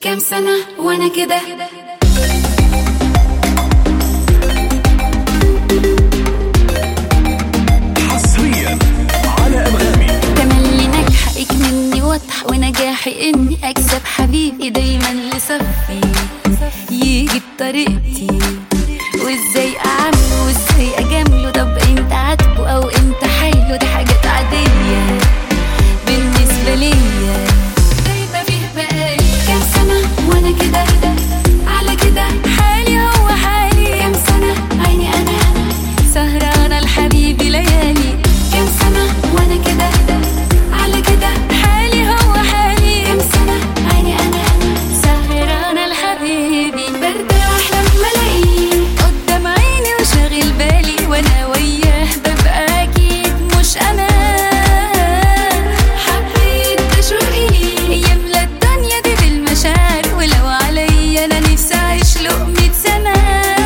كام سنة وانا كده حصريا على انغامي تملي نجحك مني واضح ونجاحي اني اكسب حبيبي دايما لصفي يجي بطريقتي وازاي اعمله وازاي اجامله طب انت عاتبه او انت حايله دي حاجات عادية بالنسبة ليا دايما فيه بقالي كام سنة وانا كده على كده حالي هو حالي كام سنة عيني انا سهرانة لحبيبي ليالي كام سنة وانا كده على كده حالي هو حالي كام سنة عيني انا سهرانة لحبيبي برتاح لما الاقيه قدام عيني وشاغل بالي وانا وياه ببقى اكيد مش انا حبيت تشوقي يملى الدنيا دي بالمشاعر ولو عليا انا نفسي اعيش له 100 سنه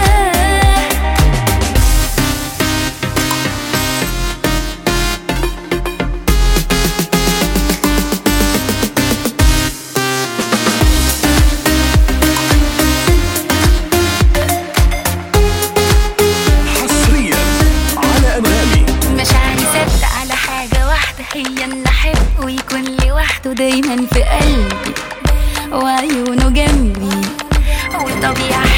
حصريا على انغامي مشاعري ثابتة على حاجة واحدة هي إن أحب ويكون لوحده دايما في قلبي وعيونه جنبي والطبيعة